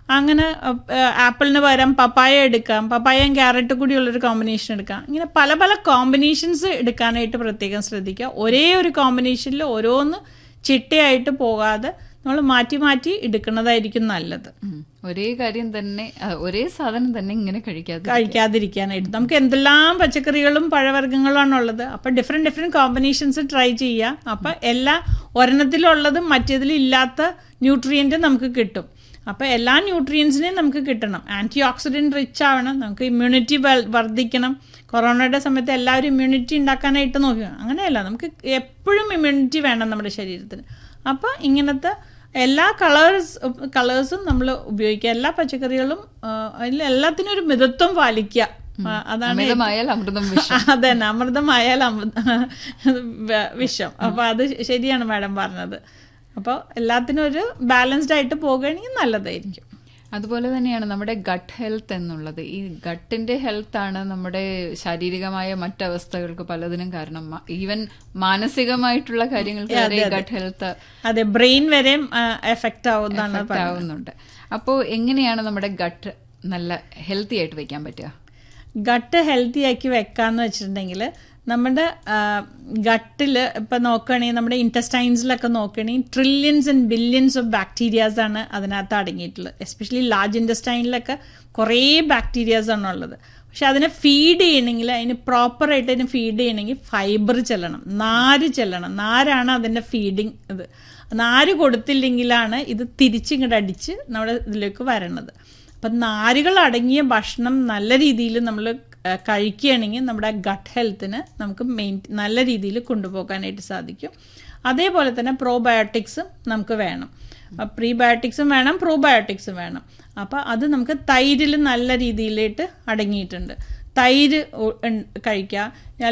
അങ്ങനെ ആപ്പിളിന് പകരം പപ്പായ എടുക്കാം പപ്പായയും ക്യാരറ്റ് കൂടിയുള്ളൊരു കോമ്പിനേഷൻ എടുക്കാം ഇങ്ങനെ പല പല കോമ്പിനേഷൻസ് എടുക്കാനായിട്ട് പ്രത്യേകം ശ്രദ്ധിക്കുക ഒരേ ഒരു കോമ്പിനേഷനിൽ ഓരോന്ന് ചിട്ടയായിട്ട് പോകാതെ നമ്മൾ മാറ്റി മാറ്റി എടുക്കുന്നതായിരിക്കും നല്ലത് ഉം. ഒരേ കാര്യം തന്നെ ആ, ഒരേ സാധനം തന്നെ ഇങ്ങനെ കഴിക്കാതെ കഴിക്കാതിരിക്കാനായിട്ട് നമുക്ക് എന്തെല്ലാം പച്ചക്കറികളും പഴവർഗ്ഗങ്ങളുമാണ് ഉള്ളത് അപ്പം ഡിഫറെൻറ്റ് ഡിഫറെൻറ്റ് കോമ്പിനേഷൻസ് ട്രൈ ചെയ്യുക അപ്പം എല്ലാ ഒരെണ്ണത്തിലുള്ളതും മറ്റേതിലും ഇല്ലാത്ത ന്യൂട്രിയൻറ്റ് നമുക്ക് കിട്ടും അപ്പോൾ എല്ലാ ന്യൂട്രിയൻസിനെയും നമുക്ക് കിട്ടണം ആൻറ്റി ഓക്സിഡൻറ്റ് റിച്ച് ആവണം നമുക്ക് ഇമ്മ്യൂണിറ്റി വർദ്ധിക്കണം കൊറോണയുടെ സമയത്ത് എല്ലാവരും ഇമ്മ്യൂണിറ്റി ഉണ്ടാക്കാനായിട്ട് നോക്കുക അങ്ങനെയല്ല നമുക്ക് എപ്പോഴും ഇമ്മ്യൂണിറ്റി വേണം നമ്മുടെ ശരീരത്തിന് അപ്പോൾ ഇങ്ങനത്തെ എല്ലാ കളേഴ്സ് കളേഴ്സും നമ്മൾ ഉപയോഗിക്കുക എല്ലാ പച്ചക്കറികളും ആ, അതിൽ എല്ലാത്തിനും ഒരു മിതത്വം പാലിക്കുക ആ, അതാണ് അമിതമായാൽ അമൃതം വിഷം അതന്നെ അമൃതമായാൽ അമൃത വ- വിഷം അപ്പൊ അത് ശരിയാണ് മാഡം പറഞ്ഞത് അപ്പോൾ എല്ലാത്തിനും ഒരു ബാലൻസ്ഡ് ആയിട്ട് പോകുകയാണെങ്കിൽ നല്ലതായിരിക്കും അതുപോലെ തന്നെയാണ് നമ്മുടെ ഗട്ട് ഹെൽത്ത് എന്നുള്ളത് ഈ ഗട്ടിന്റെ ഹെൽത്ത് ആണ് നമ്മുടെ ശാരീരികമായ മറ്റവസ്ഥകൾക്ക് പലതിനും കാരണം ഈവൻ മാനസികമായിട്ടുള്ള കാര്യങ്ങൾക്ക് വരെ ഗട്ട് ഹെൽത്ത് അതെ ബ്രെയിൻ വരെയും എഫക്റ്റ് ആവുന്നതാണ് എഫക്റ്റ് ആവുന്നുണ്ട് അപ്പോൾ എങ്ങനെയാണ് നമ്മുടെ ഗട്ട് നല്ല ഹെൽത്തി ആയിട്ട് വെക്കാൻ പറ്റുക ഗട്ട് ഹെൽത്തി ആക്കി വെക്കാന്ന് വെച്ചിട്ടുണ്ടെങ്കിൽ നമ്മുടെ ഗട്ടിൽ ഇപ്പം നോക്കുകയാണെങ്കിൽ നമ്മുടെ ഇൻറ്റസ്റ്റൈൻസിലൊക്കെ നോക്കുകയാണെങ്കിൽ trillions and billions of bacterias ആണ് അതിനകത്ത് അടങ്ങിയിട്ടുള്ളത് എസ്പെഷ്യലി ലാർജ് ഇൻറ്റസ്റ്റൈനിലൊക്കെ കുറേ ബാക്ടീരിയാസ് ആണ് ഉള്ളത് പക്ഷെ അതിനെ ഫീഡ് ചെയ്യണമെങ്കിൽ അതിന് പ്രോപ്പറായിട്ട് അതിന് ഫീഡ് ചെയ്യണമെങ്കിൽ ഫൈബർ ചെല്ലണം നാര് ചെല്ലണം നാരാണ് അതിൻ്റെ ഫീഡിങ് ഇത് നാര് കൊടുത്തില്ലെങ്കിലാണ് ഇത് തിരിച്ചിങ്ങോട്ട് അടിച്ച് നമ്മുടെ ഇതിലേക്ക് വരണത് അപ്പം നാരുകൾ അടങ്ങിയ ഭക്ഷണം നല്ല രീതിയിൽ നമ്മൾ കഴിക്കുകയാണെങ്കിൽ നമ്മുടെ ഗട്ട് ഹെൽത്തിന് നമുക്ക് മെയിൻ നല്ല രീതിയിൽ കൊണ്ടുപോകാനായിട്ട് സാധിക്കും അതേപോലെ തന്നെ പ്രോബയോട്ടിക്സും നമുക്ക് വേണം പ്രീബയോട്ടിക്സും വേണം പ്രോബയോട്ടിക്സും വേണം അപ്പോൾ അത് നമുക്ക് തൈരിൽ നല്ല രീതിയിലായിട്ട് അടങ്ങിയിട്ടുണ്ട് തൈര് കഴിക്കുക